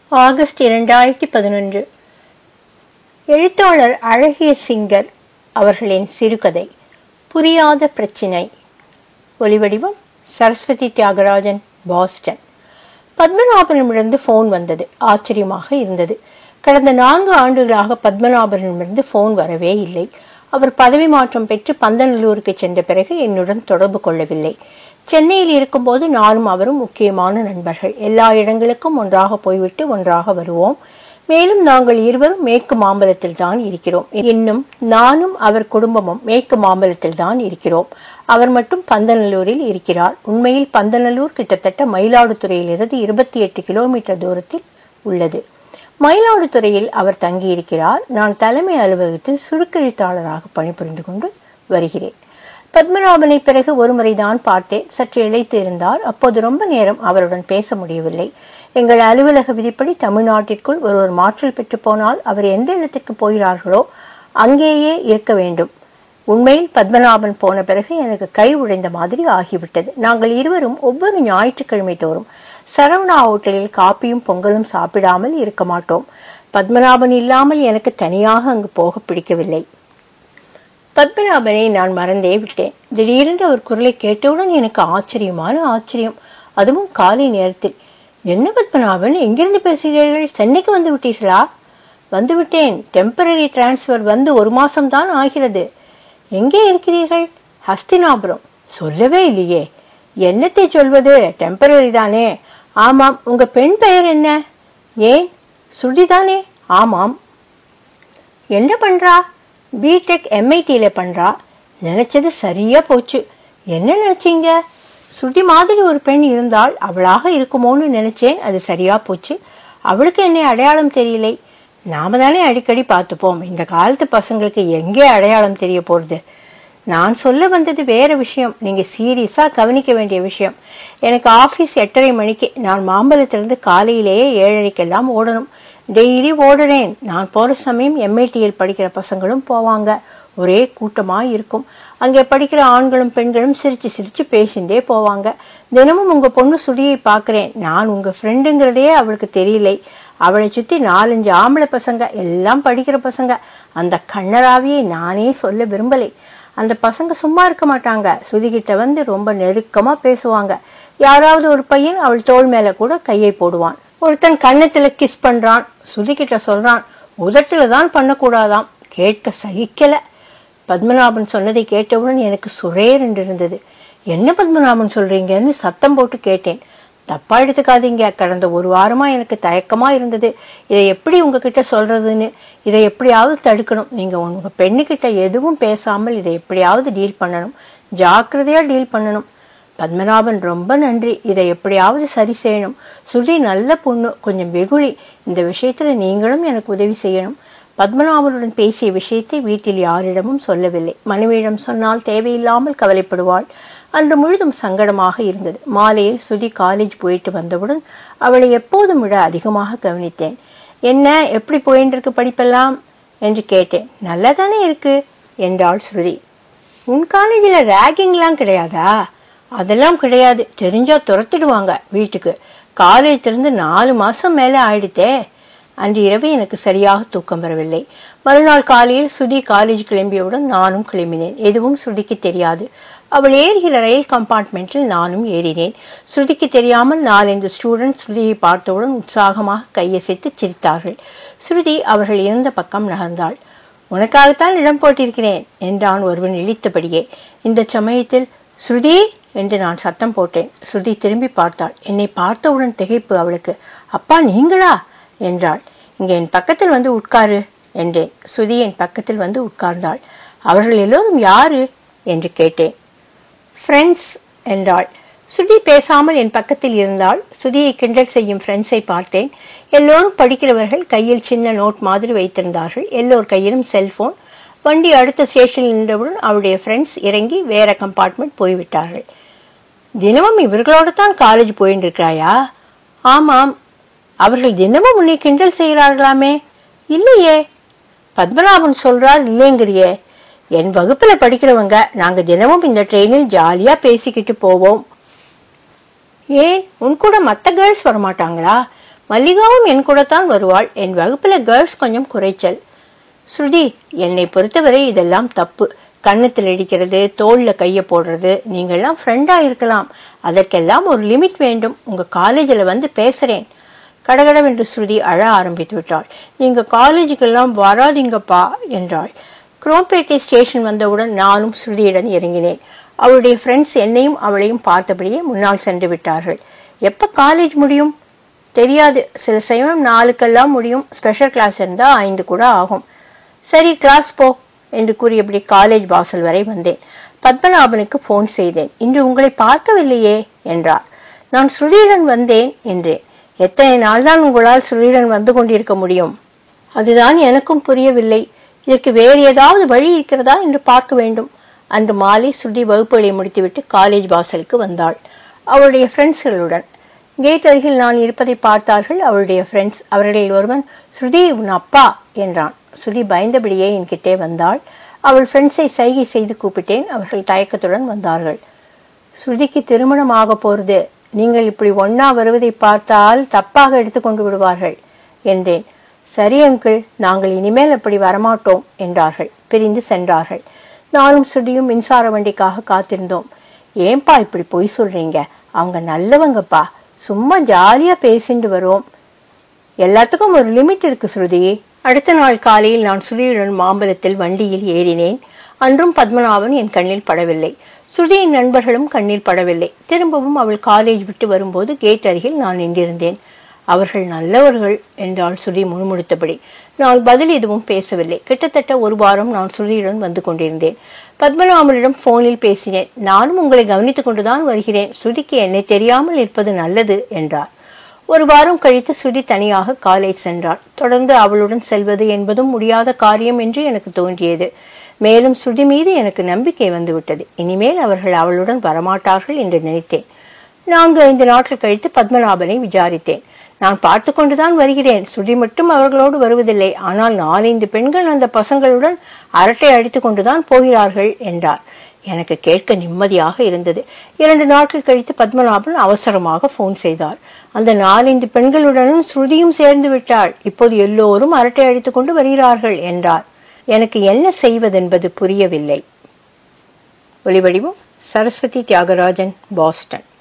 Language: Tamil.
ஆகஸ்ட் இரண்டாயிரத்தி பதினொன்று எழுத்தாளர் அழகிய சிங்கர் அவர்களின் சிறுகதை புரியாத பிரச்சினை ஒலிவடிவம் சரஸ்வதி தியாகராஜன் பாஸ்டன் பத்மநாபனிடமிருந்து போன் வந்தது ஆச்சரியமாக இருந்தது கடந்த நான்கு ஆண்டுகளாக பத்மநாபனிடமிருந்து போன் வரவே இல்லை அவர் பதவி மாற்றம் பெற்று பந்தநல்லூருக்கு சென்ற பிறகு என்னுடன் தொடர்பு கொள்ளவில்லை சென்னையில் இருக்கும்போது நானும் அவரும் முக்கியமான நண்பர்கள் எல்லா இடங்களுக்கும் ஒன்றாக போய்விட்டு ஒன்றாக வருவோம் மேலும் நாங்கள் இருவரும் மேற்கு மாம்பலத்தில் தான் இருக்கிறோம் இன்னும் நானும் அவர் குடும்பமும் மேற்கு மாம்பலத்தில் தான் இருக்கிறோம் அவர் மட்டும் பந்தநல்லூரில் இருக்கிறார் உண்மையில் பந்தநல்லூர் கிட்டத்தட்ட மயிலாடுதுறையிலிருந்து இருபத்தி எட்டு கிலோமீட்டர் தூரத்தில் உள்ளது மயிலாடுதுறையில் அவர் தங்கியிருக்கிறார் நான் தலைமை அலுவலகத்தில் சுருக்கெழுத்தாளராக பணிபுரிந்து கொண்டு வருகிறேன் பத்மநாபனை பிறகு ஒருமுறை தான் பார்த்தேன் சற்று இழைத்து இருந்தார் அப்போது ரொம்ப நேரம் அவருடன் பேச முடியவில்லை எங்கள் அலுவலக விதிப்படி தமிழ்நாட்டிற்குள் ஒருவர் மாற்றல் பெற்று போனால் அவர் எந்த இடத்திற்கு போகிறார்களோ அங்கேயே இருக்க வேண்டும் உண்மையில் பத்மநாபன் போன பிறகு எனக்கு கை உடைந்த மாதிரி ஆகிவிட்டது நாங்கள் இருவரும் ஒவ்வொரு ஞாயிற்றுக்கிழமை தோறும் சரவணா ஹோட்டலில் காப்பியும் பொங்கலும் சாப்பிடாமல் இருக்க மாட்டோம் பத்மநாபன் இல்லாமல் எனக்கு தனியாக அங்கு போக பிடிக்கவில்லை பத்மநாபனை நான் மறந்தே விட்டேன் திடீரென்று அவர் குரலை கேட்டவுடன் எனக்கு ஆச்சரியமான ஆச்சரியம் அதுவும் காலை நேரத்தில் என்ன பத்மநாபன் எங்கிருந்து பேசுகிறீர்கள் சென்னைக்கு வந்து விட்டீர்களா வந்து விட்டேன் டெம்பரரி டிரான்ஸ்ஃபர் வந்து ஒரு மாசம் தான் ஆகிறது எங்கே இருக்கிறீர்கள் ஹஸ்தினாபுரம் சொல்லவே இல்லையே என்னத்தை சொல்வது டெம்பரரி தானே ஆமாம் உங்க பெண் பெயர் என்ன ஏன் சுடிதானே ஆமாம் என்ன பண்றா பிடெக் எம்ஐடியில பண்றா நினைச்சது சரியா போச்சு என்ன நினைச்சீங்க சுடி மாதிரி ஒரு பெண் இருந்தால் அவளாக இருக்குமோன்னு நினைச்சேன் அது சரியா போச்சு அவளுக்கு என்னை அடையாளம் தெரியலை நாம தானே அடிக்கடி பார்த்துப்போம் இந்த காலத்து பசங்களுக்கு எங்கே அடையாளம் தெரிய போறது நான் சொல்ல வந்தது வேற விஷயம் நீங்க சீரியஸா கவனிக்க வேண்டிய விஷயம் எனக்கு ஆபீஸ் எட்டரை மணிக்கு நான் மாம்பலத்திலிருந்து காலையிலேயே ஏழரைக்கெல்லாம் ஓடணும் டெய்லி ஓடுறேன் நான் போற சமயம் எம்ஐடிஎல் படிக்கிற பசங்களும் போவாங்க ஒரே கூட்டமா இருக்கும் அங்கே படிக்கிற ஆண்களும் பெண்களும் சிரிச்சு சிரிச்சு பேசிண்டே போவாங்க தினமும் உங்க பொண்ணு சுடியை பாக்குறேன் நான் உங்க ஃப்ரெண்டுங்கிறதே அவளுக்கு தெரியலை அவளை சுத்தி நாலஞ்சு ஆம்பளை பசங்க எல்லாம் படிக்கிற பசங்க அந்த கண்ணராவியை நானே சொல்ல விரும்பலை அந்த பசங்க சும்மா இருக்க மாட்டாங்க சுதிகிட்ட வந்து ரொம்ப நெருக்கமா பேசுவாங்க யாராவது ஒரு பையன் அவள் தோள் மேல கூட கையை போடுவான் ஒருத்தன் கன்னத்துல கிஸ் பண்றான் சுதிகிட்ட சொல்றான் உதட்டுல தான் பண்ணக்கூடாதாம் கேட்க சகிக்கல பத்மநாபன் சொன்னதை கேட்டவுடன் எனக்கு சுரேர் என்று இருந்தது என்ன பத்மநாபன் சொல்றீங்கன்னு சத்தம் போட்டு கேட்டேன் தப்பா எடுத்துக்காதீங்க கடந்த ஒரு வாரமா எனக்கு தயக்கமா இருந்தது இதை எப்படி உங்ககிட்ட சொல்றதுன்னு இதை எப்படியாவது தடுக்கணும் நீங்க உங்க பெண்ணுகிட்ட எதுவும் பேசாமல் இதை எப்படியாவது டீல் பண்ணணும் ஜாக்கிரதையா டீல் பண்ணணும் பத்மநாபன் ரொம்ப நன்றி இதை எப்படியாவது சரி செய்யணும் சுடி நல்ல பொண்ணு கொஞ்சம் வெகுளி இந்த விஷயத்துல நீங்களும் எனக்கு உதவி செய்யணும் பத்மநாபனுடன் பேசிய விஷயத்தை வீட்டில் யாரிடமும் சொல்லவில்லை மனைவியிடம் சொன்னால் தேவையில்லாமல் கவலைப்படுவாள் அன்று முழுதும் சங்கடமாக இருந்தது மாலையில் சுதி காலேஜ் போயிட்டு வந்தவுடன் அவளை எப்போதும் விட அதிகமாக கவனித்தேன் என்ன எப்படி போயின்னு இருக்கு படிப்பெல்லாம் என்று கேட்டேன் நல்லதானே இருக்கு என்றாள் ஸ்ருதி உன் காலேஜில் ரேகிங்லாம் கிடையாதா அதெல்லாம் கிடையாது தெரிஞ்சா துரத்திடுவாங்க வீட்டுக்கு காலேஜ் இருந்து நாலு மாசம் மேல ஆயிடுத்தே அன்று இரவு எனக்கு சரியாக தூக்கம் வரவில்லை மறுநாள் காலையில் சுதி காலேஜ் கிளம்பியவுடன் நானும் கிளம்பினேன் எதுவும் சுதிக்கு தெரியாது அவள் ஏறுகிற ரயில் கம்பார்ட்மெண்ட்டில் நானும் ஏறினேன் ஸ்ருதிக்கு தெரியாமல் நாலஞ்சு ஸ்டூடெண்ட் ஸ்ருதியை பார்த்தவுடன் உற்சாகமாக கையசைத்து சிரித்தார்கள் ஸ்ருதி அவர்கள் இருந்த பக்கம் நகர்ந்தாள் உனக்காகத்தான் இடம் போட்டிருக்கிறேன் என்றான் ஒருவன் இழித்தபடியே இந்த சமயத்தில் ஸ்ருதி என்று நான் சத்தம் போட்டேன் ஸ்ருதி திரும்பி பார்த்தாள் என்னை பார்த்தவுடன் திகைப்பு அவளுக்கு அப்பா நீங்களா என்றாள் இங்க என் பக்கத்தில் வந்து உட்காரு என்றேன் சுதி என் பக்கத்தில் வந்து உட்கார்ந்தாள் அவர்கள் எல்லோரும் யாரு என்று கேட்டேன் ஃப்ரெண்ட்ஸ் என்றாள் சுதி பேசாமல் என் பக்கத்தில் இருந்தால் சுதியை கிண்டல் செய்யும் ஃப்ரெண்ட்ஸை பார்த்தேன் எல்லோரும் படிக்கிறவர்கள் கையில் சின்ன நோட் மாதிரி வைத்திருந்தார்கள் எல்லோர் கையிலும் செல்போன் வண்டி அடுத்த ஸ்டேஷனில் நின்றவுடன் அவளுடைய ஃப்ரெண்ட்ஸ் இறங்கி வேற கம்பார்ட்மெண்ட் போய்விட்டார்கள் தினமும் இவர்களோடு தான் காலேஜ் போயிட்டு இருக்கிறாயா ஆமாம் அவர்கள் தினமும் உன்னை கிண்டல் செய்கிறார்களாமே இல்லையே பத்மநாபன் சொல்றார் இல்லைங்கிறியே என் வகுப்புல படிக்கிறவங்க நாங்க தினமும் இந்த ட்ரெயினில் ஜாலியா பேசிக்கிட்டு போவோம் ஏன் உன் கூட மத்த கேர்ள்ஸ் வரமாட்டாங்களா மல்லிகாவும் என் கூட தான் வருவாள் என் வகுப்புல கேர்ள்ஸ் கொஞ்சம் குறைச்சல் ஸ்ருதி என்னை பொறுத்தவரை இதெல்லாம் தப்பு கன்னத்தில் அடிக்கிறது தோல்ல கைய போடுறது நீங்கெல்லாம் ஃப்ரெண்டா இருக்கலாம் அதற்கெல்லாம் ஒரு லிமிட் வேண்டும் உங்க காலேஜில் வந்து பேசுறேன் கடகடவென்று ஸ்ருதி அழ ஆரம்பித்து விட்டாள் நீங்க காலேஜுக்கெல்லாம் வராதீங்கப்பா என்றாள் குரோம்பேட்டை ஸ்டேஷன் வந்தவுடன் நானும் ஸ்ருதியுடன் இறங்கினேன் அவளுடைய ஃப்ரெண்ட்ஸ் என்னையும் அவளையும் பார்த்தபடியே முன்னால் சென்று விட்டார்கள் எப்ப காலேஜ் முடியும் தெரியாது சில சமயம் நாளுக்கெல்லாம் முடியும் ஸ்பெஷல் கிளாஸ் இருந்தா ஐந்து கூட ஆகும் சரி கிளாஸ் போ என்று கூறியபடி காலேஜ் வாசல் வரை வந்தேன் பத்மநாபனுக்கு போன் செய்தேன் இன்று உங்களை பார்க்கவில்லையே என்றார் நான் ஸ்ருதியுடன் வந்தேன் என்றேன் எத்தனை நாள்தான் உங்களால் ஸ்ருதியுடன் வந்து கொண்டிருக்க முடியும் அதுதான் எனக்கும் புரியவில்லை இதற்கு வேறு ஏதாவது வழி இருக்கிறதா என்று பார்க்க வேண்டும் அன்று மாலை ஸ்ருதி வகுப்புகளை முடித்துவிட்டு காலேஜ் வாசலுக்கு வந்தாள் அவளுடைய ஃப்ரெண்ட்ஸ்களுடன் கேட் அருகில் நான் இருப்பதை பார்த்தார்கள் அவளுடைய ஃப்ரெண்ட்ஸ் அவர்களில் ஒருவன் ஸ்ருதி உன் அப்பா என்றான் ஸ்ருதி பயந்தபடியே என்கிட்டே வந்தாள் அவள் ஃப்ரெண்ட்ஸை சைகை செய்து கூப்பிட்டேன் அவர்கள் தயக்கத்துடன் வந்தார்கள் ஸ்ருதிக்கு திருமணம் ஆக போறது நீங்கள் இப்படி ஒன்னா வருவதை பார்த்தால் தப்பாக எடுத்துக்கொண்டு விடுவார்கள் என்றேன் சரி அங்கிள் நாங்கள் இனிமேல் அப்படி வரமாட்டோம் என்றார்கள் பிரிந்து சென்றார்கள் நானும் சுடியும் மின்சார வண்டிக்காக காத்திருந்தோம் ஏன்பா இப்படி பொய் சொல்றீங்க அவங்க நல்லவங்கப்பா சும்மா ஜாலியா பேசிட்டு வரோம் எல்லாத்துக்கும் ஒரு லிமிட் இருக்கு ஸ்ருதி அடுத்த நாள் காலையில் நான் சுருதியுடன் மாம்பலத்தில் வண்டியில் ஏறினேன் அன்றும் பத்மநாபன் என் கண்ணில் படவில்லை சுருதியின் நண்பர்களும் கண்ணில் படவில்லை திரும்பவும் அவள் காலேஜ் விட்டு வரும்போது கேட் அருகில் நான் நின்றிருந்தேன் அவர்கள் நல்லவர்கள் என்றாள் சுருதி முணுமுணுத்தபடி நான் பதில் எதுவும் பேசவில்லை கிட்டத்தட்ட ஒரு வாரம் நான் சுருதியுடன் வந்து கொண்டிருந்தேன் பத்மநாபனிடம் போனில் பேசினேன் நானும் உங்களை கவனித்துக் கொண்டுதான் வருகிறேன் சுருதிக்கு என்னை தெரியாமல் இருப்பது நல்லது என்றார் ஒரு வாரம் கழித்து சுடி தனியாக காலேஜ் சென்றாள் தொடர்ந்து அவளுடன் செல்வது என்பதும் முடியாத காரியம் என்று எனக்கு தோன்றியது மேலும் சுடி மீது எனக்கு நம்பிக்கை வந்துவிட்டது இனிமேல் அவர்கள் அவளுடன் வரமாட்டார்கள் என்று நினைத்தேன் நான்கு ஐந்து நாட்கள் கழித்து பத்மநாபனை விசாரித்தேன் நான் பார்த்து கொண்டுதான் வருகிறேன் சுடி மட்டும் அவர்களோடு வருவதில்லை ஆனால் நாலைந்து பெண்கள் அந்த பசங்களுடன் அரட்டை அடித்துக் கொண்டுதான் போகிறார்கள் என்றார் எனக்கு கேட்க நிம்மதியாக இருந்தது இரண்டு நாட்கள் கழித்து பத்மநாபன் அவசரமாக போன் செய்தார் அந்த நாலஞ்சு பெண்களுடனும் ஸ்ருதியும் சேர்ந்து விட்டாள் இப்போது எல்லோரும் அரட்டை அடித்துக் கொண்டு வருகிறார்கள் என்றார் எனக்கு என்ன செய்வதென்பது புரியவில்லை ஒலிவடிவம் சரஸ்வதி தியாகராஜன் பாஸ்டன்